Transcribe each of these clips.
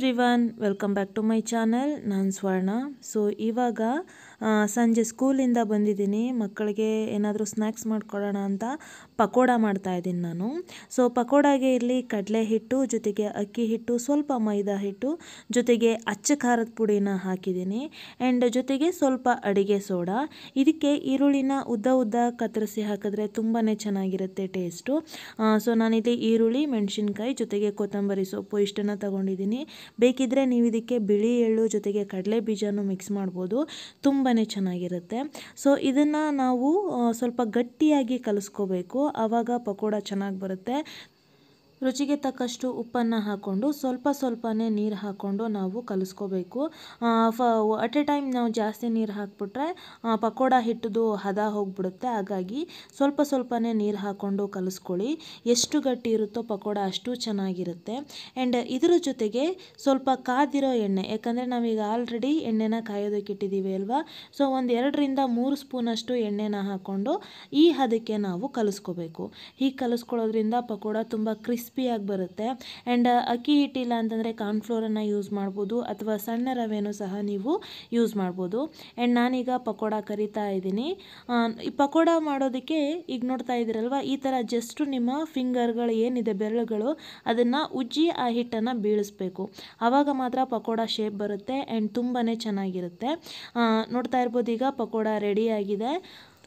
every everyone welcome back to my channel ನಾನು Swarna so ಇವಾಗ ಆ, ಸಂಜೆ ಸ್ಕೂಲಿಂದ ಬಂದಿದ್ದೀನಿ ಮಕ್ಕಳಿಗೆ ಏನಾದರೂ ಸ್ನ್ಯಾಕ್ಸ್ ಮಾಡ್ಕೊಳ್ಳೋಣ ಅಂತ ಪಕೋಡ ಮಾಡ್ತಾ ಇದ್ದೀನಿ ನಾನು ಸೊ ಪಕೋಡಾಗೆ ಇಲ್ಲಿ ಕಡಲೆ ಹಿಟ್ಟು ಜೊತೆಗೆ ಅಕ್ಕಿ ಹಿಟ್ಟು ಸ್ವಲ್ಪ ಮೈದಾ ಹಿಟ್ಟು ಜೊತೆಗೆ ಅಚ್ಚ ಖಾರದ ಪುಡಿನ ಹಾಕಿದ್ದೀನಿ ಆ್ಯಂಡ್ ಜೊತೆಗೆ ಸ್ವಲ್ಪ ಅಡಿಗೆ ಸೋಡಾ ಇದಕ್ಕೆ ಈರುಳ್ಳಿನ ಉದ್ದ ಉದ್ದ ಕತ್ತರಿಸಿ ಹಾಕಿದ್ರೆ ತುಂಬಾ ಚೆನ್ನಾಗಿರುತ್ತೆ ಟೇಸ್ಟು ಸೊ ನಾನಿಲ್ಲಿ ಈರುಳ್ಳಿ ಮೆಣಸಿನ್ಕಾಯಿ ಜೊತೆಗೆ ಕೊತ್ತಂಬರಿ ಸೊಪ್ಪು ಇಷ್ಟನ್ನು ತಗೊಂಡಿದ್ದೀನಿ ಬೇಕಿದ್ದರೆ ನೀವು ಇದಕ್ಕೆ ಬಿಳಿ ಎಳ್ಳು ಜೊತೆಗೆ ಕಡಲೆ ಬೀಜನೂ ಮಿಕ್ಸ್ ಮಾಡ್ಬೋದು ತುಂಬಾ ಚೆನ್ನಾಗಿರುತ್ತೆ ಸೊ ಇದನ್ನು ನಾವು ಆ, ಸ್ವಲ್ಪ ಗಟ್ಟಿಯಾಗಿ ಕಲಿಸ್ಕೋಬೇಕು ಆವಾಗ ಪಕೋಡ ಚೆನ್ನಾಗಿ ಬರುತ್ತೆ ರುಚಿಗೆ ತಕ್ಕಷ್ಟು ಉಪ್ಪನ್ನು ಹಾಕ್ಕೊಂಡು ಸ್ವಲ್ಪ ಸ್ವಲ್ಪನೇ ನೀರು ಹಾಕ್ಕೊಂಡು ನಾವು ಕಲಿಸ್ಕೋಬೇಕು ಫ ಅಟ್ ಎ ಟೈಮ್ ನಾವು ಜಾಸ್ತಿ ನೀರು ಹಾಕ್ಬಿಟ್ರೆ ಆ, ಪಕೋಡ ಹಿಟ್ಟದು ಹದ ಹೋಗ್ಬಿಡುತ್ತೆ ಹಾಗಾಗಿ ಸ್ವಲ್ಪ ಸ್ವಲ್ಪನೇ ನೀರು ಹಾಕ್ಕೊಂಡು ಕಲಿಸ್ಕೊಳ್ಳಿ ಎಷ್ಟು ಗಟ್ಟಿ ಇರುತ್ತೋ ಪಕೋಡ ಅಷ್ಟು ಚೆನ್ನಾಗಿರುತ್ತೆ ಆ್ಯಂಡ್ ಇದ್ರ ಜೊತೆಗೆ ಸ್ವಲ್ಪ ಕಾದಿರೋ ಎಣ್ಣೆ ಯಾಕಂದರೆ ನಾವೀಗ ಆಲ್ರೆಡಿ ಎಣ್ಣೆನ ಕಾಯೋದಕ್ಕೆ ಇಟ್ಟಿದ್ದೀವಿ ಅಲ್ವಾ ಸೊ ಒಂದು ಎರಡರಿಂದ ಮೂರು ಸ್ಪೂನಷ್ಟು ಎಣ್ಣೆನ ಹಾಕ್ಕೊಂಡು ಈ ಹದಕ್ಕೆ ನಾವು ಕಲಿಸ್ಕೋಬೇಕು ಹೀಗೆ ಕಲಿಸ್ಕೊಳ್ಳೋದ್ರಿಂದ ಪಕೋಡ ತುಂಬ ಕ್ರಿಸ್ಪಿಯಾಗಿ ಬರುತ್ತೆ ಆ್ಯಂಡ್ ಅಕ್ಕಿ ಹಿಟ್ಟಿಲ್ಲ ಅಂತಂದರೆ ಕಾರ್ನ್ಫ್ಲೋರನ್ನು ಯೂಸ್ ಮಾಡ್ಬೋದು ಅಥವಾ ಸಣ್ಣ ರವೆನೂ ಸಹ ನೀವು ಯೂಸ್ ಮಾಡ್ಬೋದು ಆ್ಯಂಡ್ ನಾನೀಗ ಪಕೋಡ ಕರಿತಾ ಇದ್ದೀನಿ ಆ, ಈ ಪಕೋಡ ಮಾಡೋದಕ್ಕೆ ಈಗ ನೋಡ್ತಾ ಇದ್ದೀರಲ್ವ ಈ ಥರ ಜಸ್ಟು ನಿಮ್ಮ ಫಿಂಗರ್ಗಳು ಏನಿದೆ ಬೆರಳುಗಳು ಅದನ್ನು ಉಜ್ಜಿ ಆ ಹಿಟ್ಟನ್ನು ಬೀಳಿಸ್ಬೇಕು ಆವಾಗ ಮಾತ್ರ ಪಕೋಡ ಶೇಪ್ ಬರುತ್ತೆ ಆ್ಯಂಡ್ ತುಂಬಾ ಚೆನ್ನಾಗಿರುತ್ತೆ ಆ, ನೋಡ್ತಾ ಇರ್ಬೋದು ಈಗ ಪಕೋಡ ರೆಡಿಯಾಗಿದೆ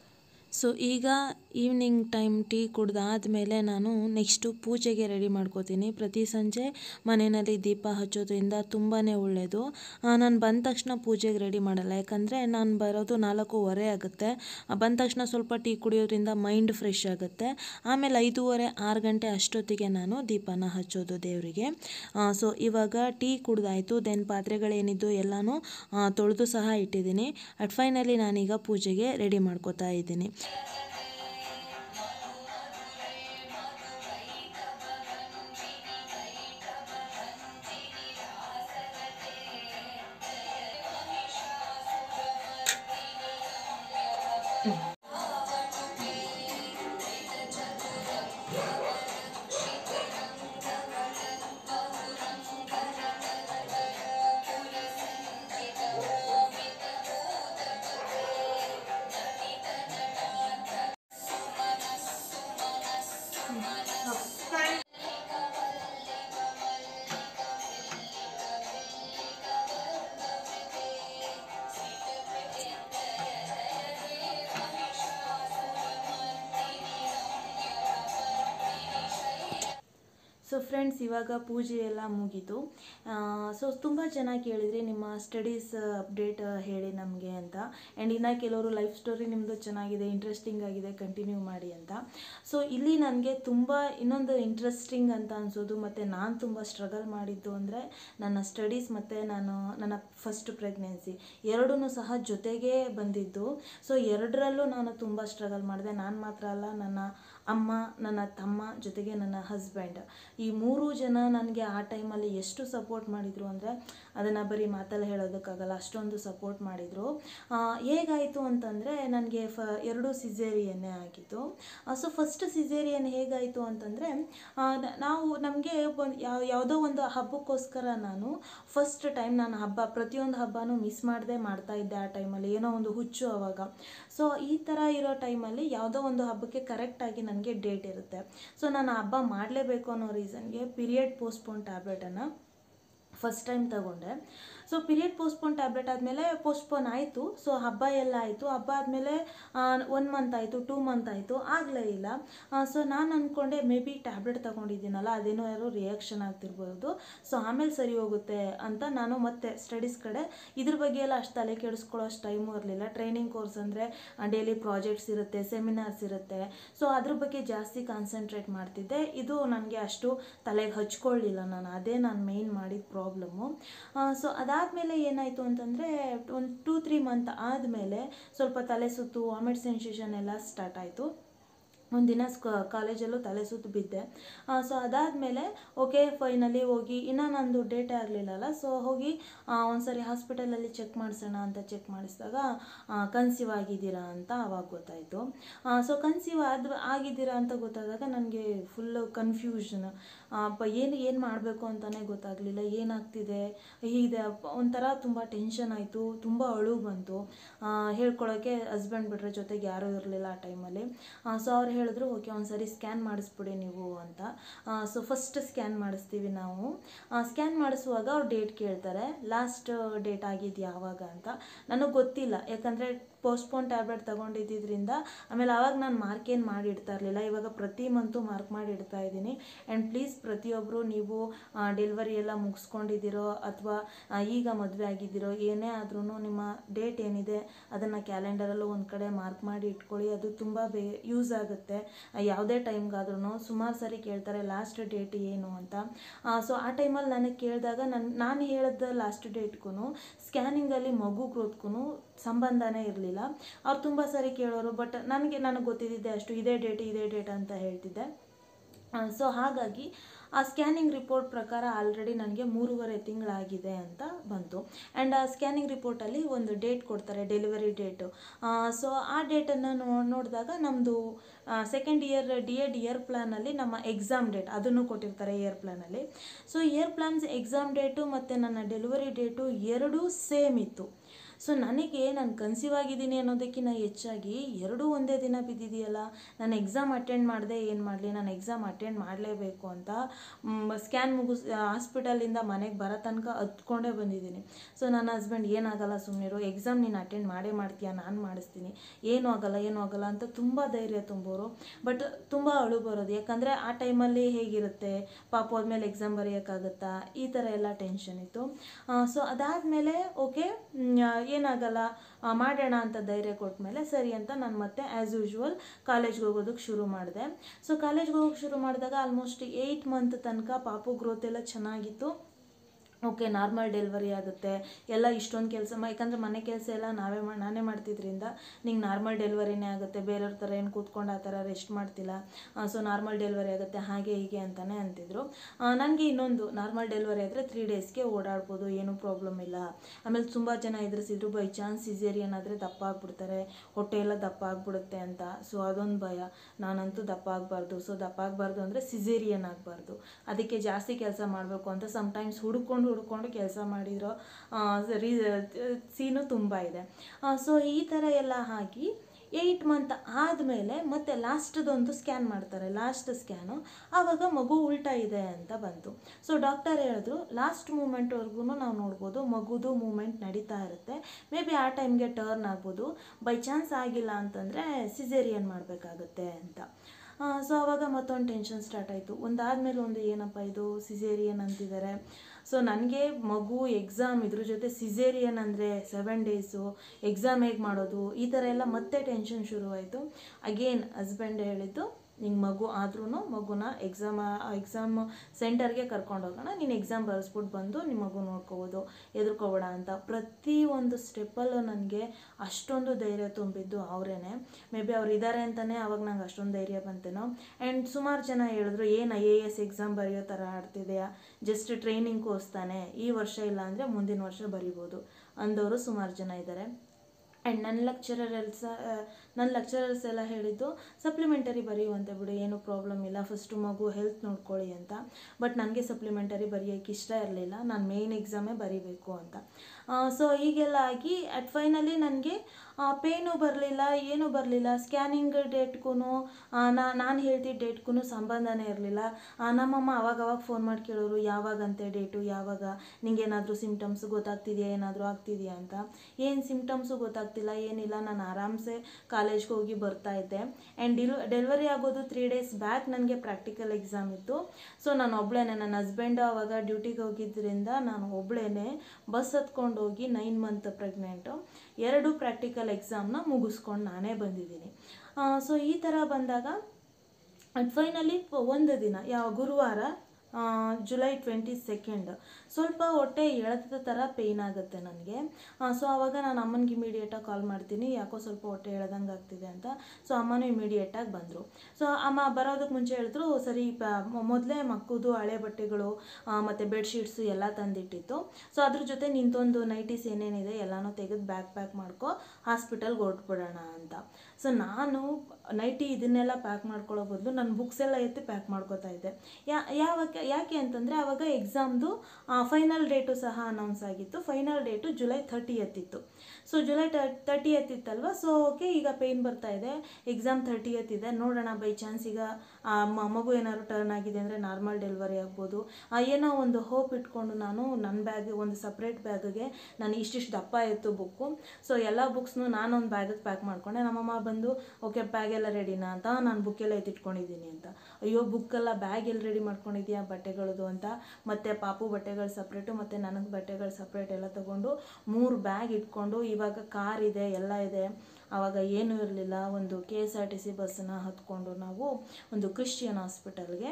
ಸೊ ಈಗ ಈವ್ನಿಂಗ್ ಟೈಮ್ ಟೀ ಕುಡ್ದಾದ್ಮೇಲೆ ನಾನು ನೆಕ್ಸ್ಟು ಪೂಜೆಗೆ ರೆಡಿ ಮಾಡ್ಕೋತೀನಿ ಪ್ರತಿ ಸಂಜೆ ಮನೆಯಲ್ಲಿ ದೀಪ ಹಚ್ಚೋದ್ರಿಂದ ತುಂಬಾ ಒಳ್ಳೆಯದು ನಾನು ಬಂದ ತಕ್ಷಣ ಪೂಜೆಗೆ ರೆಡಿ ಮಾಡಲ್ಲ ಯಾಕಂದರೆ ನಾನು ಬರೋದು ನಾಲ್ಕೂವರೆ ಆಗುತ್ತೆ ಆ, ಬಂದ ತಕ್ಷಣ ಸ್ವಲ್ಪ ಟೀ ಕುಡಿಯೋದ್ರಿಂದ ಮೈಂಡ್ ಫ್ರೆಶ್ ಆಗುತ್ತೆ ಆಮೇಲೆ ಐದೂವರೆ ಆರು ಗಂಟೆ ಅಷ್ಟೊತ್ತಿಗೆ ನಾನು ದೀಪನ ಹಚ್ಚೋದು ದೇವರಿಗೆ ಸೊ ಇವಾಗ ಟೀ ಕುಡ್ದಾಯಿತು ದೆನ್ ಪಾತ್ರೆಗಳೇನಿದ್ದು ಎಲ್ಲನೂ ತೊಳೆದು ಸಹ ಇಟ್ಟಿದ್ದೀನಿ ಅಟ್ ಫೈನಲಿ ನಾನೀಗ ಪೂಜೆಗೆ ರೆಡಿ ಮಾಡ್ಕೋತಾ ಇದ್ದೀನಿ ಸೊ ಫ್ರೆಂಡ್ಸ್ ಇವಾಗ ಪೂಜೆ ಎಲ್ಲ ಮುಗೀತು ಸೊ ತುಂಬ ಚೆನ್ನಾಗಿ ಕೇಳಿದ್ರಿ ನಿಮ್ಮ ಸ್ಟಡೀಸ್ ಅಪ್ಡೇಟ್ ಹೇಳಿ ನಮಗೆ ಅಂತ ಆ್ಯಂಡ್ ಇನ್ನು ಕೆಲವರು ಲೈಫ್ ಸ್ಟೋರಿ ನಿಮ್ಮದು ಚೆನ್ನಾಗಿದೆ ಇಂಟ್ರೆಸ್ಟಿಂಗ್ ಆಗಿದೆ ಕಂಟಿನ್ಯೂ ಮಾಡಿ ಅಂತ ಸೊ ಇಲ್ಲಿ ನನಗೆ ತುಂಬ ಇನ್ನೊಂದು ಇಂಟ್ರೆಸ್ಟಿಂಗ್ ಅಂತ ಅನಿಸೋದು ಮತ್ತು ನಾನು ತುಂಬ ಸ್ಟ್ರಗಲ್ ಮಾಡಿದ್ದು ಅಂದರೆ ನನ್ನ ಸ್ಟಡೀಸ್ ಮತ್ತು ನಾನು ನನ್ನ ಫಸ್ಟ್ ಪ್ರೆಗ್ನೆನ್ಸಿ ಎರಡೂ ಸಹ ಜೊತೆಗೇ ಬಂದಿದ್ದು ಸೊ ಎರಡರಲ್ಲೂ ನಾನು ತುಂಬ ಸ್ಟ್ರಗಲ್ ಮಾಡಿದೆ ನಾನು ಮಾತ್ರ ಅಲ್ಲ ನನ್ನ ಅಮ್ಮ ನನ್ನ ತಮ್ಮ ಜೊತೆಗೆ ನನ್ನ ಹಸ್ಬೆಂಡ್ ಈ ಮೂರು ಜನ ನನಗೆ ಆ ಟೈಮಲ್ಲಿ ಎಷ್ಟು ಸಪೋರ್ಟ್ ಮಾಡಿದರು ಅಂದರೆ ಅದನ್ನು ಬರೀ ಮಾತಲ್ಲಿ ಹೇಳೋದಕ್ಕಾಗಲ್ಲ ಅಷ್ಟೊಂದು ಸಪೋರ್ಟ್ ಮಾಡಿದರು ಹೇಗಾಯಿತು ಅಂತಂದರೆ ನನಗೆ ಫ ಎರಡು ಸಿಸೇರಿಯನ್ನೇ ಆಗಿತ್ತು ಸೊ ಫಸ್ಟ್ ಸಿಸೇರಿಯನ್ ಹೇಗಾಯಿತು ಅಂತಂದರೆ ನಾವು ನಮಗೆ ಯಾವ ಯಾವುದೋ ಒಂದು ಹಬ್ಬಕ್ಕೋಸ್ಕರ ನಾನು ಫಸ್ಟ್ ಟೈಮ್ ನಾನು ಹಬ್ಬ ಪ್ರತಿಯೊಂದು ಹಬ್ಬನೂ ಮಿಸ್ ಮಾಡದೆ ಮಾಡ್ತಾ ಇದ್ದೆ ಆ ಟೈಮಲ್ಲಿ ಏನೋ ಒಂದು ಹುಚ್ಚು ಅವಾಗ ಸೊ ಈ ಥರ ಇರೋ ಟೈಮಲ್ಲಿ ಯಾವುದೋ ಒಂದು ಹಬ್ಬಕ್ಕೆ ಕರೆಕ್ಟಾಗಿ ನನಗೆ ಡೇಟ್ ಇರುತ್ತೆ ಸೊ ನಾನು ಹಬ್ಬ ಮಾಡಲೇಬೇಕು ಅನ್ನೋ ರೀಸನ್ಗೆ ಪೀರಿಯಡ್ ಪೋಸ್ಟ್ಪೋನ್ ಟ್ಯಾಬ್ಲೆಟನ್ನು ಫಸ್ಟ್ ಟೈಮ್ ತಗೊಂಡೆ ಸೊ ಪೀರಿಯಡ್ ಪೋಸ್ಟ್ಪೋನ್ ಟ್ಯಾಬ್ಲೆಟ್ ಆದಮೇಲೆ ಪೋಸ್ಟ್ಪೋನ್ ಆಯಿತು ಸೊ ಹಬ್ಬ ಎಲ್ಲ ಆಯಿತು ಹಬ್ಬ ಆದಮೇಲೆ ಒನ್ ಮಂತ್ ಆಯಿತು ಟೂ ಮಂತ್ ಆಯಿತು ಆಗಲೇ ಇಲ್ಲ ಸೊ ನಾನು ಅಂದ್ಕೊಂಡೆ ಮೇ ಬಿ ಟ್ಯಾಬ್ಲೆಟ್ ತೊಗೊಂಡಿದ್ದೀನಲ್ಲ ಅದೇನೋ ಯಾರೋ ರಿಯಾಕ್ಷನ್ ಆಗ್ತಿರ್ಬೋದು ಸೊ ಆಮೇಲೆ ಸರಿ ಹೋಗುತ್ತೆ ಅಂತ ನಾನು ಮತ್ತೆ ಸ್ಟಡೀಸ್ ಕಡೆ ಇದ್ರ ಬಗ್ಗೆ ಎಲ್ಲ ಅಷ್ಟು ತಲೆ ಕೆಡಿಸ್ಕೊಳ್ಳೋ ಅಷ್ಟು ಟೈಮು ಇರಲಿಲ್ಲ ಟ್ರೈನಿಂಗ್ ಕೋರ್ಸ್ ಅಂದರೆ ಡೈಲಿ ಪ್ರಾಜೆಕ್ಟ್ಸ್ ಇರುತ್ತೆ ಸೆಮಿನಾರ್ಸ್ ಇರುತ್ತೆ ಸೊ ಅದ್ರ ಬಗ್ಗೆ ಜಾಸ್ತಿ ಕಾನ್ಸಂಟ್ರೇಟ್ ಮಾಡ್ತಿದ್ದೆ ಇದು ನನಗೆ ಅಷ್ಟು ತಲೆಗೆ ಹಚ್ಕೊಳ್ಳಿಲ್ಲ ನಾನು ಅದೇ ನಾನು ಮೇಯ್ನ್ ಮಾಡಿದ ಪ್ರಾಬ್ಲಮ್ಮು ಸೊ ಅದಾದಮೇಲೆ ಏನಾಯಿತು ಅಂತಂದರೆ ಒಂದು ಟೂ ತ್ರೀ ಮಂತ್ ಆದಮೇಲೆ ಸ್ವಲ್ಪ ತಲೆ ಸುತ್ತು ವಾಮಿಟ್ ಸೆನ್ಸೇಷನ್ ಎಲ್ಲ ಸ್ಟಾರ್ಟ್ ಆಯಿತು ಒಂದಿನ ಸ್ಕ ಕಾಲೇಜಲ್ಲೂ ತಲೆ ಸುತ್ತು ಬಿದ್ದೆ ಸೊ ಅದಾದಮೇಲೆ ಓಕೆ ಫೈನಲಿ ಹೋಗಿ ಇನ್ನೂ ನಂದು ಡೇಟೇ ಆಗಲಿಲ್ಲಲ್ಲ ಸೊ ಹೋಗಿ ಒಂದ್ಸರಿ ಹಾಸ್ಪಿಟಲಲ್ಲಿ ಚೆಕ್ ಮಾಡಿಸೋಣ ಅಂತ ಚೆಕ್ ಮಾಡಿಸಿದಾಗ ಕನ್ಸೀವ್ ಆಗಿದ್ದೀರಾ ಅಂತ ಆವಾಗ ಗೊತ್ತಾಯಿತು ಸೊ ಕನ್ಸೀವ್ ಆದ ಆಗಿದ್ದೀರಾ ಅಂತ ಗೊತ್ತಾದಾಗ ನನಗೆ ಫುಲ್ಲು ಕನ್ಫ್ಯೂಷನ್ ಪ ಏನು ಏನು ಮಾಡಬೇಕು ಅಂತಲೇ ಗೊತ್ತಾಗಲಿಲ್ಲ ಏನಾಗ್ತಿದೆ ಹೀಗಿದೆ ಒಂಥರ ತುಂಬ ಟೆನ್ಷನ್ ಆಯಿತು ತುಂಬ ಅಳು ಬಂತು ಹೇಳ್ಕೊಳ್ಳೋಕ್ಕೆ ಹಸ್ಬೆಂಡ್ ಬಿಟ್ಟರೆ ಜೊತೆಗೆ ಯಾರೂ ಇರಲಿಲ್ಲ ಆ ಟೈಮಲ್ಲಿ ಸೊ ಅವ್ರು ಹೇಳಿದ್ರು ಓಕೆ ಒಂದ್ಸರಿ ಸ್ಕ್ಯಾನ್ ಮಾಡಿಸ್ಬಿಡಿ ನೀವು ಅಂತ ಸೊ ಫಸ್ಟ್ ಸ್ಕ್ಯಾನ್ ಮಾಡಿಸ್ತೀವಿ ನಾವು ಸ್ಕ್ಯಾನ್ ಮಾಡಿಸುವಾಗ ಅವ್ರು ಡೇಟ್ ಕೇಳ್ತಾರೆ ಲಾಸ್ಟ್ ಡೇಟ್ ಆಗಿದ್ದು ಯಾವಾಗ ಅಂತ ನನಗೆ ಗೊತ್ತಿಲ್ಲ ಯಾಕಂದರೆ ಪೋಸ್ಟ್ಪೋನ್ ಟ್ಯಾಬ್ಲೆಟ್ ತೊಗೊಂಡಿದ್ದರಿಂದ ಆಮೇಲೆ ಆವಾಗ ನಾನು ಮಾರ್ಕ್ ಏನು ಮಾಡಿ ಇಡ್ತಾ ಇರಲಿಲ್ಲ ಇವಾಗ ಪ್ರತಿ ಮಂತು ಮಾರ್ಕ್ ಮಾಡಿ ಇಡ್ತಾ ಇದ್ದೀನಿ ಆ್ಯಂಡ್ ಪ್ಲೀಸ್ ಪ್ರತಿಯೊಬ್ಬರು ನೀವು ಡೆಲಿವರಿ ಎಲ್ಲ ಮುಗಿಸ್ಕೊಂಡಿದ್ದೀರೋ ಅಥವಾ ಈಗ ಮದುವೆ ಆಗಿದ್ದೀರೋ ಏನೇ ಆದ್ರೂ ನಿಮ್ಮ ಡೇಟ್ ಏನಿದೆ ಅದನ್ನು ಕ್ಯಾಲೆಂಡರಲ್ಲೂ ಒಂದು ಕಡೆ ಮಾರ್ಕ್ ಮಾಡಿ ಇಟ್ಕೊಳ್ಳಿ ಅದು ತುಂಬ ಬೇ ಯೂಸ್ ಆಗುತ್ತೆ ಯಾವುದೇ ಟೈಮ್ಗಾದ್ರೂ ಸುಮಾರು ಸರಿ ಕೇಳ್ತಾರೆ ಲಾಸ್ಟ್ ಡೇಟ್ ಏನು ಅಂತ ಸೊ ಆ ಟೈಮಲ್ಲಿ ನನಗೆ ಕೇಳಿದಾಗ ನನ್ನ ನಾನು ಹೇಳಿದ ಲಾಸ್ಟ್ ಡೇಟ್ಗೂ ಸ್ಕ್ಯಾನಿಂಗಲ್ಲಿ ಮಗು ಗ್ರೋತ್ಗೂ ಸಂಬಂಧನೇ ಇರಲಿಲ್ಲ ಅವ್ರು ತುಂಬ ಸರಿ ಕೇಳೋರು ಬಟ್ ನನಗೆ ನನಗೆ ಗೊತ್ತಿದ್ದಿದ್ದೆ ಅಷ್ಟು ಇದೇ ಡೇಟ್ ಇದೇ ಡೇಟ್ ಅಂತ ಹೇಳ್ತಿದ್ದೆ ಸೊ ಹಾಗಾಗಿ ಆ ಸ್ಕ್ಯಾನಿಂಗ್ ರಿಪೋರ್ಟ್ ಪ್ರಕಾರ ಆಲ್ರೆಡಿ ನನಗೆ ಮೂರುವರೆ ತಿಂಗಳಾಗಿದೆ ಅಂತ ಬಂತು ಆ್ಯಂಡ್ ಆ ಸ್ಕ್ಯಾನಿಂಗ್ ರಿಪೋರ್ಟಲ್ಲಿ ಒಂದು ಡೇಟ್ ಕೊಡ್ತಾರೆ ಡೆಲಿವರಿ ಡೇಟು ಸೊ ಆ ಡೇಟನ್ನು ನೋ ನೋಡಿದಾಗ ನಮ್ಮದು second year D Ed year ಪ್ಲ್ಯಾನಲ್ಲಿ ನಮ್ಮ ಎಕ್ಸಾಮ್ ಡೇಟ್ ಅದನ್ನು ಕೊಟ್ಟಿರ್ತಾರೆ ಇಯರ್ ಪ್ಲ್ಯಾನಲ್ಲಿ so year plans exam date ಮತ್ತು ನನ್ನ ಡೆಲಿವರಿ ಡೇಟು ಎರಡೂ ಸೇಮ್ ಇತ್ತು ಸೊ ನನಗೆ ನಾನು ಕನ್ಸೀವ್ ಆಗಿದ್ದೀನಿ ಅನ್ನೋದಕ್ಕಿಂತ ಹೆಚ್ಚಾಗಿ ಎರಡೂ ಒಂದೇ ದಿನ ಬಿದ್ದಿದೆಯಲ್ಲ ನಾನು ಎಕ್ಸಾಮ್ ಅಟೆಂಡ್ ಮಾಡಿದೆ ಏನು ಮಾಡಲಿ ನಾನು ಎಕ್ಸಾಮ್ ಅಟೆಂಡ್ ಮಾಡಲೇಬೇಕು ಅಂತ ಸ್ಕ್ಯಾನ್ ಮುಗಿಸ್ ಹಾಸ್ಪಿಟಲಿಂದ ಮನೆಗೆ ಬರೋ ತನಕ ಹತ್ಕೊಂಡೇ ಬಂದಿದ್ದೀನಿ ಸೊ ನನ್ನ ಹಸ್ಬೆಂಡ್ ಏನಾಗಲ್ಲ ಸುಮ್ಮನಿರು ಎಕ್ಸಾಮ್ ನೀನು ಅಟೆಂಡ್ ಮಾಡೇ ಮಾಡ್ತೀಯಾ ನಾನು ಮಾಡಿಸ್ತೀನಿ ಏನೂ ಆಗಲ್ಲ ಏನೂ ಆಗಲ್ಲ ಅಂತ ತುಂಬ ಧೈರ್ಯ ತುಂಬೋರು ಬಟ್ ತುಂಬ ಅಳು ಬರೋದು ಯಾಕಂದರೆ ಆ ಟೈಮಲ್ಲಿ ಹೇಗಿರುತ್ತೆ ಪಾಪ ಹೋದ್ಮೇಲೆ ಎಕ್ಸಾಮ್ ಬರೆಯೋಕ್ಕಾಗತ್ತಾ ಈ ಥರ ಎಲ್ಲ ಟೆನ್ಷನ್ ಇತ್ತು ಸೊ ಅದಾದಮೇಲೆ ಓಕೆ ಏನಾಗಲ್ಲ ಮಾಡೋಣ ಅಂತ ಧೈರ್ಯ ಕೊಟ್ಮೇಲೆ ಸರಿ ಅಂತ ನಾನು ಮತ್ತೆ ಆ್ಯಸ್ ಯೂಶ್ವಲ್ ಕಾಲೇಜ್ಗೆ ಹೋಗೋದಕ್ಕೆ ಶುರು ಮಾಡಿದೆ ಸೊ ಕಾಲೇಜ್ಗೆ ಹೋಗೋಕ್ಕೆ ಶುರು ಮಾಡಿದಾಗ ಆಲ್ಮೋಸ್ಟ್ ಏಯ್ಟ್ ಮಂತ್ ತನಕ ಪಾಪು ಗ್ರೋತ್ ಎಲ್ಲ ಚೆನ್ನಾಗಿತ್ತು ಓಕೆ ನಾರ್ಮಲ್ ಡೆಲಿವರಿ ಆಗುತ್ತೆ ಎಲ್ಲ ಇಷ್ಟೊಂದು ಕೆಲಸ ಯಾಕಂದರೆ ಮನೆ ಕೆಲಸ ಎಲ್ಲ ನಾವೇ ಮಾಡಿ ನಾನೇ ಮಾಡ್ತಿದ್ರಿಂದ ನಿಂಗೆ ನಾರ್ಮಲ್ ಡೆಲಿವರಿನೇ ಆಗುತ್ತೆ ಬೇರೆಯವ್ರ ಥರ ಏನು ಕೂತ್ಕೊಂಡು ಆ ಥರ ರೆಸ್ಟ್ ಮಾಡ್ತಿಲ್ಲ ಸೊ ನಾರ್ಮಲ್ ಡೆಲಿವರಿ ಆಗುತ್ತೆ ಹಾಗೆ ಹೀಗೆ ಅಂತಲೇ ಅಂತಿದ್ರು ನನಗೆ ಇನ್ನೊಂದು ನಾರ್ಮಲ್ ಡೆಲಿವರಿ ಆದರೆ ತ್ರೀ ಡೇಸ್ಗೆ ಓಡಾಡ್ಬೋದು ಏನೂ ಪ್ರಾಬ್ಲಮ್ ಇಲ್ಲ ಆಮೇಲೆ ತುಂಬ ಜನ ಎದುರಿಸಿದ್ರು ಬೈ ಚಾನ್ಸ್ ಸಿಸೇರಿಯನ್ ಆದರೆ ದಪ್ಪ ಆಗಿಬಿಡ್ತಾರೆ ಹೊಟ್ಟೆ ಎಲ್ಲ ದಪ್ಪ ಆಗಿಬಿಡುತ್ತೆ ಅಂತ ಸೊ ಅದೊಂದು ಭಯ ನಾನಂತೂ ದಪ್ಪ ಆಗಬಾರ್ದು ಸೊ ದಪ್ಪ ಆಗಬಾರ್ದು ಅಂದರೆ ಸಿಸೇರಿಯನ್ ಆಗಬಾರ್ದು ಅದಕ್ಕೆ ಜಾಸ್ತಿ ಕೆಲಸ ಮಾಡಬೇಕು ಅಂತ ಸಮ್ಟೈಮ್ಸ್ ಹುಡ್ಕೊಂಡು ಹುಡ್ಕೊಂಡು ಕೆಲಸ ಮಾಡಿರೋ ರೀ ಸೀನು ತುಂಬ ಇದೆ ಸೊ ಈ ಥರ ಎಲ್ಲ ಹಾಕಿ ಏಯ್ಟ್ ಮಂತ್ ಆದಮೇಲೆ ಮತ್ತೆ ಲಾಸ್ಟ್ದೊಂದು ಸ್ಕ್ಯಾನ್ ಮಾಡ್ತಾರೆ ಲಾಸ್ಟ್ ಸ್ಕ್ಯಾನು ಆವಾಗ ಮಗು ಉಲ್ಟಾ ಇದೆ ಅಂತ ಬಂತು ಸೊ ಡಾಕ್ಟರ್ ಹೇಳಿದ್ರು ಲಾಸ್ಟ್ ಮೂಮೆಂಟ್ವರೆಗೂ ನಾವು ನೋಡ್ಬೋದು ಮಗುದು ಮೂಮೆಂಟ್ ನಡೀತಾ ಇರುತ್ತೆ ಮೇ ಬಿ ಆ ಟೈಮ್ಗೆ ಟರ್ನ್ ಆಗ್ಬೋದು ಬೈ ಚಾನ್ಸ್ ಆಗಿಲ್ಲ ಅಂತಂದರೆ ಸಿಸೇರಿಯನ್ ಮಾಡಬೇಕಾಗತ್ತೆ ಅಂತ ಸೊ ಆವಾಗ ಮತ್ತೊಂದು ಟೆನ್ಷನ್ ಸ್ಟಾರ್ಟ್ ಆಯಿತು ಒಂದಾದ್ಮೇಲೆ ಒಂದು ಏನಪ್ಪ ಇದು ಸಿಸೇರಿಯನ್ ಅಂತಿದ್ದಾರೆ ಸೊ ನನಗೆ ಮಗು ಎಕ್ಸಾಮ್ ಇದ್ರ ಜೊತೆ ಸಿಸೇರಿಯನ್ ಅಂದರೆ ಸೆವೆನ್ ಡೇಸು ಎಕ್ಸಾಮ್ ಹೇಗೆ ಮಾಡೋದು ಈ ಥರ ಎಲ್ಲ ಮತ್ತೆ ಟೆನ್ಷನ್ ಶುರುವಾಯಿತು ಅಗೇನ್ ಹಸ್ಬೆಂಡ್ ಹೇಳಿದ್ದು ನಿಂಗೆ ಮಗು ಆದ್ರೂ ಮಗುನ ಎಕ್ಸಾಮ್ ಎಕ್ಸಾಮ್ ಸೆಂಟರ್ಗೆ ಕರ್ಕೊಂಡು ಹೋಗೋಣ ನೀನು ಎಕ್ಸಾಮ್ ಬರೆಸ್ಬಿಟ್ಟು ಬಂದು ನಿಮ್ಮ ಮಗು ನೋಡ್ಕೋಬೋದು ಎದುರ್ಕೋಬೇಡ ಅಂತ ಪ್ರತಿ ಒಂದು ಸ್ಟೆಪ್ಪಲ್ಲೂ ನನಗೆ ಅಷ್ಟೊಂದು ಧೈರ್ಯ ತುಂಬಿದ್ದು ಅವರೇ ಮೇ ಬಿ ಅವ್ರು ಇದ್ದಾರೆ ಅಂತಲೇ ಅವಾಗ ನಂಗೆ ಅಷ್ಟೊಂದು ಧೈರ್ಯ ಬಂತೇನೋ ಆ್ಯಂಡ್ ಸುಮಾರು ಜನ ಹೇಳಿದ್ರು ಏನು ಐ ಎ ಎಸ್ ಎಕ್ಸಾಮ್ ಬರೆಯೋ ಥರ ಆಡ್ತಿದೆಯಾ ಜಸ್ಟ್ ಟ್ರೈನಿಂಗ್ ಕೋರ್ಸ್ ತಾನೆ ಈ ವರ್ಷ ಇಲ್ಲ ಅಂದರೆ ಮುಂದಿನ ವರ್ಷ ಬರಿಬೋದು ಅಂದವರು ಸುಮಾರು ಜನ ಇದ್ದಾರೆ ಆ್ಯಂಡ್ ನನ್ನ ಲೆಕ್ಚರರ್ಸ್ ನನ್ನ ಲೆಕ್ಚರರ್ಸ್ ಎಲ್ಲ ಹೇಳಿದ್ದು ಸಪ್ಲಿಮೆಂಟರಿ ಬರೆಯುವಂತೆ ಬಿಡು ಏನೂ ಪ್ರಾಬ್ಲಮ್ ಇಲ್ಲ ಫಸ್ಟು ಮಗು ಹೆಲ್ತ್ ನೋಡ್ಕೊಳ್ಳಿ ಅಂತ ಬಟ್ ನನಗೆ ಸಪ್ಲಿಮೆಂಟರಿ ಬರೆಯೋಕ್ಕೆ ಇಷ್ಟ ಇರಲಿಲ್ಲ ನಾನು ಮೇಯ್ನ್ ಎಕ್ಸಾಮೇ ಬರೀಬೇಕು ಅಂತ ಸೊ ಹೀಗೆಲ್ಲ ಆಗಿ ಅಟ್ ಫೈನಲಿ ನನಗೆ ಪೇನು ಬರಲಿಲ್ಲ ಏನೂ ಬರಲಿಲ್ಲ ಸ್ಕ್ಯಾನಿಂಗ್ ಡೇಟ್ಗೂ ನಾನು ಹೇಳ್ತಿದ್ದ ಡೇಟ್ಗೂ ಸಂಬಂಧನೇ ಇರಲಿಲ್ಲ ನಮ್ಮಮ್ಮ ಅವಾಗ ಅವಾಗ ಫೋನ್ ಮಾಡಿ ಕೇಳೋರು ಯಾವಾಗಂತೆ ಡೇಟು ಯಾವಾಗ ನಿಂಗೇನಾದರೂ ಸಿಮ್ಟಮ್ಸ್ ಗೊತ್ತಾಗ್ತಿದೆಯಾ ಏನಾದರೂ ಆಗ್ತಿದೆಯಾ ಅಂತ ಏನು ಸಿಮ್ಟಮ್ಸು ಗೊತ್ತಾಗ್ತಿಲ್ಲ ಏನಿಲ್ಲ ನಾನು ಆರಾಮ್ಸೆ ಕಾಲೇಜ್ಗೆ ಹೋಗಿ ಬರ್ತಾ ಇದ್ದೆ ಆ್ಯಂಡ್ ಡಿಲ್ ಡೆಲಿವರಿ ಆಗೋದು ತ್ರೀ ಡೇಸ್ ಬ್ಯಾಕ್ ನನಗೆ ಪ್ರಾಕ್ಟಿಕಲ್ ಎಕ್ಸಾಮ್ ಇತ್ತು ಸೊ ನಾನು ಒಬ್ಳೇನೆ ನನ್ನ ಹಸ್ಬೆಂಡ್ ಅವಾಗ ಡ್ಯೂಟಿಗೆ ಹೋಗಿದ್ದರಿಂದ ನಾನು ಒಬ್ಳೇನೆ ಬಸ್ ಹತ್ಕೊಂಡು ಹೋಗಿ ನೈನ್ ಮಂತ್ ಪ್ರೆಗ್ನೆಂಟು ಎರಡು ಪ್ರಾಕ್ಟಿಕಲ್ ಎಕ್ಸಾಮ್ನ ಮುಗಿಸ್ಕೊಂಡು ನಾನೇ ಬಂದಿದ್ದೀನಿ ಸೊ ಈ ಥರ ಬಂದಾಗ ಫೈನಲಿ ಒಂದು ದಿನ ಯಾವ ಗುರುವಾರ ಜುಲೈ ಟ್ವೆಂಟಿ ಸೆಕೆಂಡ್ ಸ್ವಲ್ಪ ಹೊಟ್ಟೆ ಎಳೆದ ಥರ ಪೇಯ್ನ್ ಆಗುತ್ತೆ ನನಗೆ ಸೊ ಆವಾಗ ನಾನು ಅಮ್ಮನಿಗೆ ಇಮಿಡಿಯೇಟಾಗಿ ಕಾಲ್ ಮಾಡ್ತೀನಿ ಯಾಕೋ ಸ್ವಲ್ಪ ಹೊಟ್ಟೆ ಎಳ್ದಂಗೆ ಆಗ್ತಿದೆ ಅಂತ ಸೊ ಅಮ್ಮನೂ ಇಮಿಡಿಯೇಟಾಗಿ ಬಂದರು ಸೊ ಅಮ್ಮ ಬರೋದಕ್ಕೆ ಮುಂಚೆ ಹೇಳಿದ್ರು ಸರಿ ಮೊದಲೇ ಮಕ್ಕಳದು ಹಳೆ ಬಟ್ಟೆಗಳು ಮತ್ತು ಬೆಡ್ಶೀಟ್ಸು ಎಲ್ಲ ತಂದಿಟ್ಟಿತ್ತು ಸೊ ಅದ್ರ ಜೊತೆ ನಿಂತೊಂದು ನೈಟೀಸ್ ಏನೇನಿದೆ ಎಲ್ಲನೂ ತೆಗೆದು ಬ್ಯಾಗ್ ಪ್ಯಾಕ್ ಮಾಡ್ಕೊ ಹಾಸ್ಪಿಟಲ್ಗೆ ಹೊರಟ್ಬಿಡೋಣ ಅಂತ ಸೊ ನಾನು ನೈಟಿ ಇದನ್ನೆಲ್ಲ ಪ್ಯಾಕ್ ಮಾಡ್ಕೊಳ್ಳೋ ಬದಲು ನನ್ನ ಬುಕ್ಸ್ ಎಲ್ಲ ಎತ್ತಿ ಪ್ಯಾಕ್ ಮಾಡ್ಕೋತಾ ಇದ್ದೆ ಯಾ ಯಾವಾಗ ಯಾಕೆ ಅಂತಂದರೆ ಆವಾಗ ಎಕ್ಸಾಮ್ದು ಫೈನಲ್ ಡೇಟು ಸಹ ಅನೌನ್ಸ್ ಆಗಿತ್ತು ಫೈನಲ್ ಡೇಟು ಜುಲೈ ಥರ್ಟಿ ಎತ್ತಿತ್ತು ಸೊ ಜುಲೈ ತರ್ಟಿ ಎತ್ತಿತ್ತಲ್ವ ಸೊ ಓಕೆ ಈಗ ಪೇಯ್ನ್ ಬರ್ತಾ ಇದೆ ಎಕ್ಸಾಮ್ ಥರ್ಟಿ ಎತ್ತಿದೆ ನೋಡೋಣ ಬೈ ಚಾನ್ಸ್ ಈಗ ಆ, ಮ- ಮಗು ಏನಾದ್ರು ಟರ್ನ್ ಆಗಿದೆ ಅಂದರೆ ನಾರ್ಮಲ್ ಡೆಲಿವರಿ ಆಗ್ಬೋದು ಆ, ಏನೋ ಒಂದು ಹೋಪ್ ಇಟ್ಕೊಂಡು ನಾನು ನನ್ನ ಬ್ಯಾಗ್ ಒಂದು ಸಪ್ರೇಟ್ ಬ್ಯಾಗ್ಗೆ ನಾನು ಇಷ್ಟಿಷ್ಟು ದಪ್ಪ ಇತ್ತು ಬುಕ್ಕು ಸೊ ಎಲ್ಲ ಬುಕ್ಸ್ನು ನಾನೊಂದು ಬ್ಯಾಗಿಗೆ ಪ್ಯಾಕ್ ಮಾಡ್ಕೊಂಡೆ ನಮ್ಮಮ್ಮ ಬಂದು ಓಕೆ ಬ್ಯಾಗ್ ಎಲ್ಲ ರೆಡಿನಾ ಅಂತ ನಾನು ಬುಕ್ ಎಲ್ಲ ಎತ್ತಿಟ್ಕೊಂಡಿದ್ದೀನಿ ಅಂತ ಅಯ್ಯೋ ಬುಕ್ಕೆಲ್ಲ ಬ್ಯಾಗ್ ಎಲ್ಲ ರೆಡಿ ಮಾಡ್ಕೊಂಡಿದ್ಯಾ ಬಟ್ಟೆಗಳದು ಅಂತ ಮತ್ತೆ ಪಾಪು ಬಟ್ಟೆಗಳು ಸಪ್ರೇಟು ಮತ್ತು ನನಗೆ ಬಟ್ಟೆಗಳು ಸಪ್ರೇಟ್ ಎಲ್ಲ ತೊಗೊಂಡು ಮೂರು ಬ್ಯಾಗ್ ಇಟ್ಕೊಂಡು ಇವಾಗ ಕಾರ್ ಇದೆ ಎಲ್ಲ ಇದೆ ಆವಾಗ ಏನೂ ಇರಲಿಲ್ಲ ಒಂದು K S R T C ಬಸ್ಸನ್ನು ಹತ್ಕೊಂಡು ನಾವು ಒಂದು ಕ್ರಿಶ್ಚಿಯನ್ ಹಾಸ್ಪಿಟಲ್ಗೆ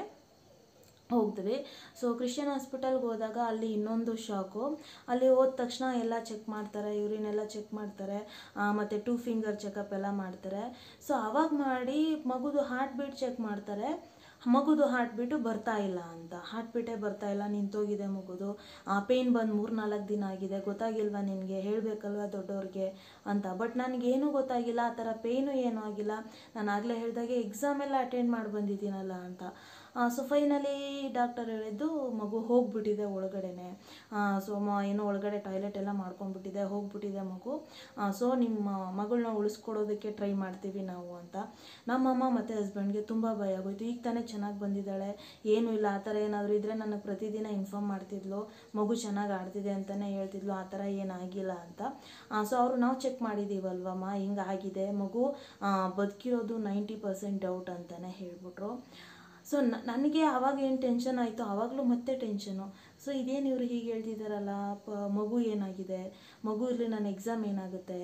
ಹೋಗ್ದ್ವಿ ಸೊ ಕ್ರಿಶ್ಚಿಯನ್ ಹಾಸ್ಪಿಟಲ್ಗೆ ಹೋದಾಗ ಅಲ್ಲಿ ಇನ್ನೊಂದು ಶಾಕು ಅಲ್ಲಿ ಹೋದ ತಕ್ಷಣ ಎಲ್ಲ ಚೆಕ್ ಮಾಡ್ತಾರೆ ಯೂರಿನೆಲ್ಲ ಚೆಕ್ ಮಾಡ್ತಾರೆ ಮತ್ತು ಟೂ ಫಿಂಗರ್ ಚೆಕಪ್ ಎಲ್ಲ ಮಾಡ್ತಾರೆ ಸೊ ಅವಾಗ ಮಾಡಿ ಮಗುದು ಹಾರ್ಟ್ ಬೀಟ್ ಚೆಕ್ ಮಾಡ್ತಾರೆ ಮಗುದು ಹಾರ್ಟ್ ಬೀಟು ಬರ್ತಾ ಇಲ್ಲ ಅಂತ ಹಾರ್ಟ್ ಬೀಟೇ ಬರ್ತಾ ಇಲ್ಲ ನಿಂತೋಗಿದೆ ಮಗುದು ಪೇಯ್ನ್ ಬಂದು ಮೂರು ನಾಲ್ಕು ದಿನ ಆಗಿದೆ ಗೊತ್ತಾಗಿಲ್ವಾ ನಿನಗೆ ಹೇಳಬೇಕಲ್ವ ದೊಡ್ಡವ್ರಿಗೆ ಅಂತ ಬಟ್ ನನಗೇನೂ ಗೊತ್ತಾಗಿಲ್ಲ ಆ ಥರ ಪೇಯ್ನು ಏನೂ ಆಗಿಲ್ಲ ನಾನು ಆಗಲೇ ಹೇಳಿದಾಗೆ ಎಕ್ಸಾಮ್ ಎಲ್ಲ ಅಟೆಂಡ್ ಮಾಡಿ ಬಂದಿದ್ದೀನಲ್ಲ ಅಂತ ಸೊ ಫೈನಲಿ ಡಾಕ್ಟರ್ ಹೇಳಿದ್ದು ಮಗು ಹೋಗ್ಬಿಟ್ಟಿದೆ ಒಳಗಡೆನೆ ಸೊ ಮ ಏನೋ ಒಳಗಡೆ ಟಾಯ್ಲೆಟ್ ಎಲ್ಲ ಮಾಡ್ಕೊಂಡ್ಬಿಟ್ಟಿದೆ ಹೋಗ್ಬಿಟ್ಟಿದೆ ಮಗು ಸೊ ನಿಮ್ಮ ಮಗಳನ್ನ ಉಳಿಸ್ಕೊಡೋದಕ್ಕೆ ಟ್ರೈ ಮಾಡ್ತೀವಿ ನಾವು ಅಂತ ನಮ್ಮಮ್ಮ ಮತ್ತು ಹಸ್ಬೆಂಡ್ಗೆ ತುಂಬ ಭಯ ಆಗೋಯ್ತು ಈಗ ತಾನೇ ಚೆನ್ನಾಗಿ ಬಂದಿದ್ದಾಳೆ ಏನೂ ಇಲ್ಲ ಆ ಥರ ಏನಾದರೂ ಇದ್ದರೆ ನನಗೆ ಪ್ರತಿದಿನ ಇನ್ಫಾರ್ಮ್ ಮಾಡ್ತಿದ್ಲು ಮಗು ಚೆನ್ನಾಗಿ ಆಡ್ತಿದೆ ಅಂತಲೇ ಹೇಳ್ತಿದ್ಲು ಆ ಥರ ಏನಾಗಿಲ್ಲ ಅಂತ ಸೊ ಅವರು ನಾವು ಚೆಕ್ ಮಾಡಿದ್ದೀವಲ್ವಮ್ಮ ಹಿಂಗಾಗಿದೆ ಮಗು ಆ, ಬದುಕಿರೋದು ನೈಂಟಿ ಪರ್ಸೆಂಟ್ ಡೌಟ್ ಅಂತಲೇ ಹೇಳ್ಬಿಟ್ರು ಸೊ ನನಗೆ ಆವಾಗ ಏನು ಟೆನ್ಷನ್ ಆಯಿತು ಆವಾಗಲೂ ಮತ್ತೆ ಟೆನ್ಷನು ಸೊ ಇದೇನು ಇವರು ಹೀಗೆ ಹೇಳ್ತಿದ್ದಾರಲ್ಲ ಪ ಮಗು ಏನಾಗಿದೆ ಮಗು ಇರಲಿ ನನ್ನ ಎಕ್ಸಾಮ್ ಏನಾಗುತ್ತೆ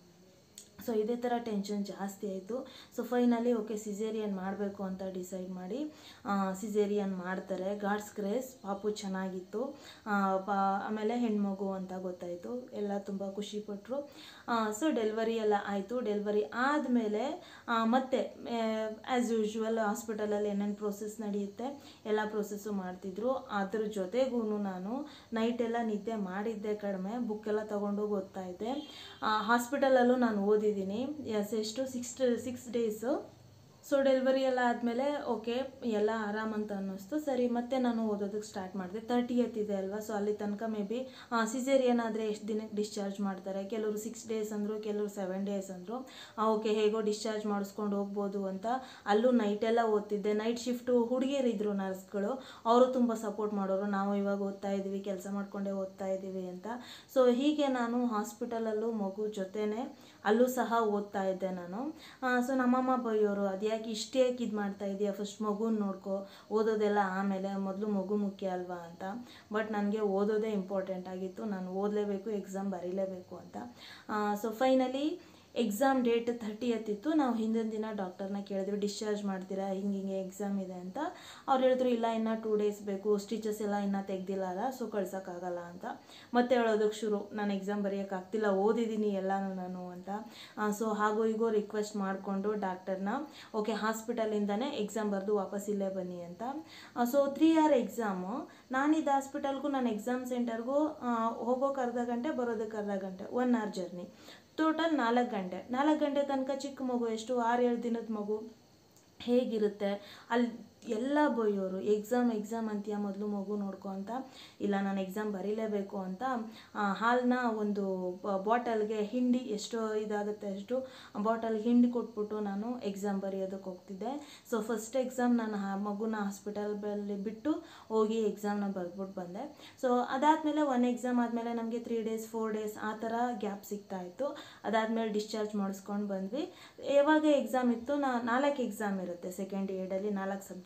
ಸೊ ಇದೇ ಥರ ಟೆನ್ಷನ್ ಜಾಸ್ತಿ ಆಯಿತು ಸೊ ಫೈನಲಿ ಓಕೆ ಸಿಸೇರಿಯನ್ ಮಾಡಬೇಕು ಅಂತ ಡಿಸೈಡ್ ಮಾಡಿ ಸಿಸೇರಿಯನ್ ಮಾಡ್ತಾರೆ ಗಾಡ್ಸ್ ಗ್ರೇಸ್ ಪಾಪು ಚೆನ್ನಾಗಿತ್ತು ಆ, ಪಾ ಆಮೇಲೆ ಹೆಣ್ಮಗು ಅಂತ ಗೊತ್ತಾಯಿತು ಎಲ್ಲ ತುಂಬ ಖುಷಿಪಟ್ಟರು ಸೊ ಡೆಲಿವರಿ ಎಲ್ಲ ಆಯಿತು ಡೆಲಿವರಿ ಆದಮೇಲೆ ಮತ್ತೆ ಆ್ಯಸ್ ಯೂಶ್ವಲ್ ಹಾಸ್ಪಿಟಲಲ್ಲಿ ಏನೇನು ಪ್ರೋಸೆಸ್ ನಡೆಯುತ್ತೆ ಎಲ್ಲ ಪ್ರೋಸೆಸ್ಸು ಮಾಡ್ತಿದ್ರು ಅದ್ರ ಜೊತೆಗೂ ನಾನು ನೈಟ್ ಎಲ್ಲ ನಿದ್ದೆ ಮಾಡಿದ್ದೆ ಕಡಿಮೆ ಬುಕ್ ಎಲ್ಲ ತೊಗೊಂಡು ಓದ್ತಾ ಇದ್ದೆ ಹಾಸ್ಪಿಟಲಲ್ಲೂ ನಾನು ಓದಿದ್ದೀನಿ ಎಸ್ ಎಷ್ಟು six six days so delivery ಎಲ್ಲ ಆದಮೇಲೆ ಓಕೆ ಎಲ್ಲ ಆರಾಮ್ ಅಂತ ಅನ್ನಿಸ್ತು ಸರಿ ಮತ್ತೆ ನಾನು ಓದೋದಕ್ಕೆ ಸ್ಟಾರ್ಟ್ ಮಾಡಿದೆ ತರ್ಟಿ ಇದೆ ಅಲ್ವಾ ಸೊ ಅಲ್ಲಿ ತನಕ ಮೇ ಬಿ ಸಿಸೇರಿಯನ್ ಆದರೆ ಎಷ್ಟು ದಿನಕ್ಕೆ ಡಿಸ್ಚಾರ್ಜ್ ಮಾಡ್ತಾರೆ ಕೆಲವರು ಸಿಕ್ಸ್ ಡೇಸ್ ಅಂದರು ಕೆಲವರು ಸೆವೆನ್ ಡೇಸ್ ಅಂದರು ಓಕೆ ಹೇಗೋ ಡಿಸ್ಚಾರ್ಜ್ ಮಾಡಿಸ್ಕೊಂಡು ಹೋಗ್ಬೋದು ಅಂತ ಅಲ್ಲೂ ನೈಟೆಲ್ಲ ಓದ್ತಿದ್ದೆ ನೈಟ್ ಶಿಫ್ಟು ಹುಡುಗಿಯರಿದ್ರು ನರ್ಸ್ಗಳು ಅವರು ತುಂಬ ಸಪೋರ್ಟ್ ಮಾಡೋರು ನಾವು ಇವಾಗ ಓದ್ತಾ ಇದ್ದೀವಿ ಕೆಲಸ ಮಾಡ್ಕೊಂಡೇ ಓದ್ತಾ ಇದ್ದೀವಿ ಅಂತ ಸೊ ಹೀಗೆ ನಾನು ಹಾಸ್ಪಿಟಲಲ್ಲೂ ಮಗು ಜೊತೆನೇ ಅಲ್ಲೂ ಸಹ ಓದ್ತಾ ಇದ್ದೆ ನಾನು ಸೊ ನಮ್ಮಮ್ಮ ಬೈಯೋರು ಅದ್ಯಾಕೆ ಇಷ್ಟೇ ಇದು ಮಾಡ್ತಾ ಇದೆಯಾ ಫಸ್ಟ್ ಮಗುನ ನೋಡ್ಕೊ ಓದೋದೆಲ್ಲ ಆಮೇಲೆ ಮೊದಲು ಮಗು ಮುಖ್ಯ ಅಲ್ವಾ ಅಂತ ಬಟ್ ನನಗೆ ಓದೋದೇ ಇಂಪಾರ್ಟೆಂಟ್ ಆಗಿತ್ತು ನಾನು ಓದಲೇಬೇಕು ಎಕ್ಸಾಮ್ ಬರೀಲೇಬೇಕು ಅಂತ so finally exam date thirty ಇತ್ತು ನಾವು ಹಿಂದಿನ ದಿನ ಡಾಕ್ಟರ್ನ ಕೇಳಿದ್ವಿ ಡಿಸ್ಚಾರ್ಜ್ ಮಾಡ್ತೀರಾ ಹಿಂಗೆ ಹಿಂಗೆ ಎಕ್ಸಾಮ್ ಇದೆ ಅಂತ ಅವ್ರು ಹೇಳಿದ್ರು ಇಲ್ಲ ಇನ್ನು ಟೂ ಡೇಸ್ ಬೇಕು ಸ್ಟಿಚಸ್ ಎಲ್ಲ ಇನ್ನೂ ತೆಗ್ದಿಲ್ಲ ಅಲ್ಲ ಸೊ ಕಳ್ಸೋಕ್ಕಾಗಲ್ಲ ಅಂತ ಮತ್ತೆ ಹೇಳೋದಕ್ಕೆ ಶುರು ನಾನು ಎಕ್ಸಾಮ್ ಬರೆಯೋಕ್ಕಾಗ್ತಿಲ್ಲ ಓದಿದ್ದೀನಿ ಎಲ್ಲನೂ ನಾನು ಅಂತ ಸೊ ಹಾಗೋ ಹೀಗೋ ರಿಕ್ವೆಸ್ಟ್ ಮಾಡಿಕೊಂಡು ಡಾಕ್ಟರ್ನ ಓಕೆ ಹಾಸ್ಪಿಟಲಿಂದನೇ ಎಕ್ಸಾಮ್ ಬರೆದು ವಾಪಸ್ ಇಲ್ಲೇ ಬನ್ನಿ ಅಂತ ಸೊ ತ್ರೀ ಆರ್ ಎಕ್ಸಾಮು ನಾನಿದ್ದು ಹಾಸ್ಪಿಟಲ್ಗೂ ನಾನು ಎಕ್ಸಾಮ್ ಸೆಂಟರ್ಗೂ ಹೋಗೋಕೆ ಅರ್ಧ ಗಂಟೆ ಬರೋದಕ್ಕೆ ಅರ್ಧ ಗಂಟೆ ಒನ್ ಅವರ್ ಜರ್ನಿ ಟೋಟಲ್ ನಾಲ್ಕು ಗಂಟೆ ನಾಲ್ಕು ಗಂಟೆ ತನಕ ಚಿಕ್ಕ ಮಗು ಎಷ್ಟು ಆರು ಏಳು ದಿನದ ಮಗು ಹೇಗಿರುತ್ತೆ ಅಲ್ಲಿ ಎಲ್ಲ ಬೈಯೋರು ಎಕ್ಸಾಮ್ ಎಕ್ಸಾಮ್ ಅಂತೀಯ ಮೊದಲು ಮಗು ನೋಡ್ಕೊ ಅಂತ ಇಲ್ಲ ನಾನು ಎಕ್ಸಾಮ್ ಬರೀಲೇಬೇಕು ಅಂತ ಆ, ಹಾಲನ್ನ ಒಂದು ಬಾಟಲ್ಗೆ ಹಿಂಡಿ ಎಷ್ಟು ಇದಾಗುತ್ತೆ ಅಷ್ಟು ಬಾಟಲ್ ಹಿಂಡಿ ಕೊಟ್ಬಿಟ್ಟು ನಾನು ಎಕ್ಸಾಮ್ ಬರೆಯೋದಕ್ಕೆ ಹೋಗ್ತಿದ್ದೆ ಸೊ ಫಸ್ಟ್ ಎಕ್ಸಾಮ್ ನಾನು ಆ ಮಗುನ ಹಾಸ್ಪಿಟಲಲ್ಲಿ ಬಿಟ್ಟು ಹೋಗಿ ಎಕ್ಸಾಮ್ನ ಬರೆದ್ಬಿಟ್ಟು ಬಂದೆ ಸೊ ಅದಾದಮೇಲೆ ಒನ್ ಎಕ್ಸಾಮ್ ಆದಮೇಲೆ ನಮಗೆ ತ್ರೀ ಡೇಸ್ ಫೋರ್ ಡೇಸ್ ಆ ಥರ ಗ್ಯಾಪ್ ಸಿಗ್ತಾ ಇತ್ತು ಅದಾದಮೇಲೆ ಡಿಸ್ಚಾರ್ಜ್ ಮಾಡಿಸ್ಕೊಂಡು ಬಂದ್ವಿ ಯಾವಾಗ ಎಕ್ಸಾಮ್ ಇತ್ತು ನಾ ನಾಲ್ಕು ಎಕ್ಸಾಮ್ ಇರುತ್ತೆ ಸೆಕೆಂಡ್ ಇಯರ್ಡಲ್ಲಿ ನಾಲ್ಕು ಸಬ್ಜೆಕ್ಟ್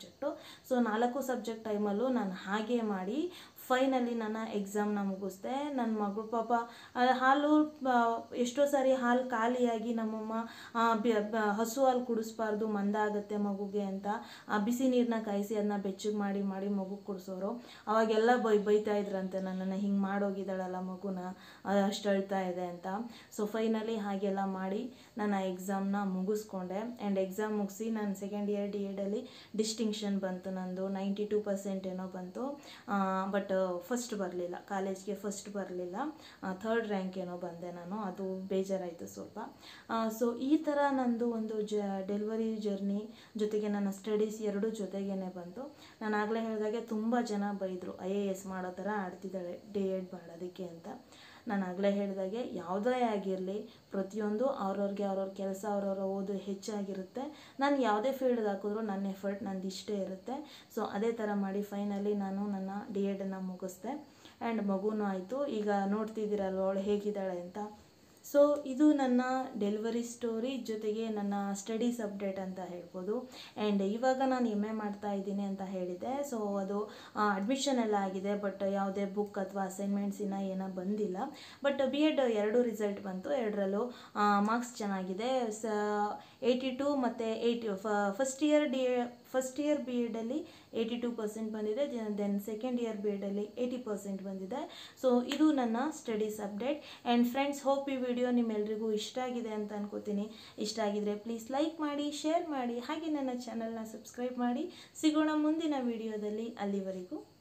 ಸಬ್ಜೆಕ್ಟು ಸೊ ನಾಲ್ಕು ಸಬ್ಜೆಕ್ಟ್ ಟೈಮಲ್ಲೂ ನಾನು ಹಾಗೆ ಮಾಡಿ ಫೈನಲಿ ನನ್ನ ಎಕ್ಸಾಮ್ನ ಮುಗಿಸ್ದೆ ನನ್ನ ಮಗಳು ಪಾಪ ಆ, ಹಾಲು ಆ, ಎಷ್ಟೋ ಸಾರಿ ಹಾಲು ಖಾಲಿಯಾಗಿ ನಮ್ಮಮ್ಮ ಆ, ಬೆ- ಬ- ಹಸು ಹಾಲು ಕುಡಿಸ್ಬಾರ್ದು ಮಂದ ಆಗುತ್ತೆ ಮಗುಗೆ ಅಂತ ಆ, ಬಿಸಿ ನೀರನ್ನ ಕಾಯಿಸಿ ಅದನ್ನ ಬೆಚ್ಚಗೆ ಮಾಡಿ ಮಾಡಿ ಮಗು ಕುಡಿಸೋರು ಅವಾಗೆಲ್ಲ ಬೈ ಬೈತಾ ಇದ್ರಂತೆ ನನ್ನನ್ನು ಹಿಂಗೆ ಮಾಡೋಗಿದ್ದಾಳಲ್ಲ ಮಗುನ ಅದು ಅಷ್ಟು ಅಳ್ತಾ ಇದೆ ಅಂತ ಸೊ ಫೈನಲಿ ಹಾಗೆಲ್ಲ ಮಾಡಿ ನಾನು ಆ ಎಕ್ಸಾಮ್ನ ಮುಗಿಸ್ಕೊಂಡೆ ಆ್ಯಂಡ್ ಎಕ್ಸಾಮ್ ಮುಗಿಸಿ ನಾನು ಸೆಕೆಂಡ್ ಇಯರ್ ಡಿ ಎಡಲ್ಲಿ ಡಿಸ್ಟಿಂಕ್ಷನ್ ಬಂತು ನಂದು ನೈಂಟಿ ಟೂ ಪರ್ಸೆಂಟ್ ಏನೋ ಬಂತು ಬಟ್ ಫಸ್ಟ್ ಬರಲಿಲ್ಲ ಕಾಲೇಜ್ಗೆ ಫಸ್ಟ್ ಬರಲಿಲ್ಲ ಥರ್ಡ್ ರ್ಯಾಂಕ್ ಏನೋ ಬಂದೆ ನಾನು ಅದು ಬೇಜಾರಾಯಿತು ಸ್ವಲ್ಪ ಸೊ ಈ ಥರ ನಂದು ಒಂದು ಜ ಡೆಲಿವರಿ ಜರ್ನಿ ಜೊತೆಗೆ ನನ್ನ ಸ್ಟಡೀಸ್ ಎರಡೂ ಜೊತೆಗೇನೆ ಬಂತು ನಾನು ಆಗಲೇ ಹೇಳಿದಾಗೆ ತುಂಬ ಜನ ಬೈದರು ಐ ಎ ಎಸ್ ಮಾಡೋ ಥರ ಆಡ್ತಿದ್ದಾಳೆ ಡಿ ಎಡ್ ಮಾಡೋದಕ್ಕೆ ಅಂತ ನಾನು ಆಗಲೇ ಹೇಳಿದಾಗೆ ಯಾವುದೇ ಆಗಿರಲಿ ಪ್ರತಿಯೊಂದು ಅವ್ರವ್ರಿಗೆ ಅವ್ರವ್ರ ಕೆಲಸ ಅವ್ರವ್ರ ಓದು ಹೆಚ್ಚಾಗಿರುತ್ತೆ ನಾನು ಯಾವುದೇ ಫೀಲ್ಡ್ಗೆ ಹಾಕಿದ್ರು ನನ್ನ ಎಫರ್ಟ್ ನಂದು ಇಷ್ಟೇ ಇರುತ್ತೆ ಸೊ ಅದೇ ಥರ ಮಾಡಿ ಫೈನಲಿ ನಾನು ನನ್ನ ಡಿ ಎಡನ್ನು ಮುಗಿಸ್ದೆ ಆ್ಯಂಡ್ ಮಗುನೂ ಆಯಿತು ಈಗ ನೋಡ್ತಿದ್ದೀರಲ್ವ ಅವಳು ಹೇಗಿದ್ದಾಳೆ ಅಂತ ಸೊ ಇದು ನನ್ನ ಡೆಲಿವರಿ ಸ್ಟೋರಿ ಜೊತೆಗೆ ನನ್ನ ಸ್ಟಡೀಸ್ ಅಪ್ಡೇಟ್ ಅಂತ ಹೇಳ್ಬೋದು ಆ್ಯಂಡ್ ಇವಾಗ ನಾನು ಎಮ್ ಎ ಮಾಡ್ತಾ ಇದ್ದೀನಿ ಅಂತ ಹೇಳಿದೆ ಸೊ ಅದು ಅಡ್ಮಿಷನ್ ಎಲ್ಲ ಆಗಿದೆ ಬಟ್ ಯಾವುದೇ ಬುಕ್ ಅಥವಾ ಅಸೈನ್ಮೆಂಟ್ಸ್ ಇನ್ನೂ ಏನೋ ಬಂದಿಲ್ಲ ಬಟ್ ಬಿ ಎಡ್ ಎರಡು ರಿಸಲ್ಟ್ ಬಂತು ಎರಡರಲ್ಲೂ ಮಾರ್ಕ್ಸ್ ಚೆನ್ನಾಗಿದೆ ಸ ಏಯ್ಟಿ ಟು ಮತ್ತು eighty first year D first year B ಎಡಲ್ಲಿ ಏಯ್ಟಿ ಟು ಪರ್ಸೆಂಟ್ ಬಂದಿದೆ ದೆನ್ ಸೆಕೆಂಡ್ ಇಯರ್ ಬಿ ಎಡಲ್ಲಿ ಏಯ್ಟಿ ಪರ್ಸೆಂಟ್ ಬಂದಿದೆ ಸೊ ಇದು ನನ್ನ studies update and friends hope ಈ ವಿಡಿಯೋ ನಿಮ್ಮೆಲ್ರಿಗೂ ಇಷ್ಟ ಆಗಿದೆ ಅಂತ ಅನ್ಕೋತೀನಿ ಇಷ್ಟ ಆಗಿದ್ರೆ ಪ್ಲೀಸ್ ಲೈಕ್ ಮಾಡಿ ಶೇರ್ ಮಾಡಿ ಹಾಗೆ ನನ್ನ ಚಾನಲ್ನ ಸಬ್ಸ್ಕ್ರೈಬ್ ಮಾಡಿ ಸಿಗೋಣ ಮುಂದಿನ ವಿಡಿಯೋದಲ್ಲಿ ಅಲ್ಲಿವರೆಗೂ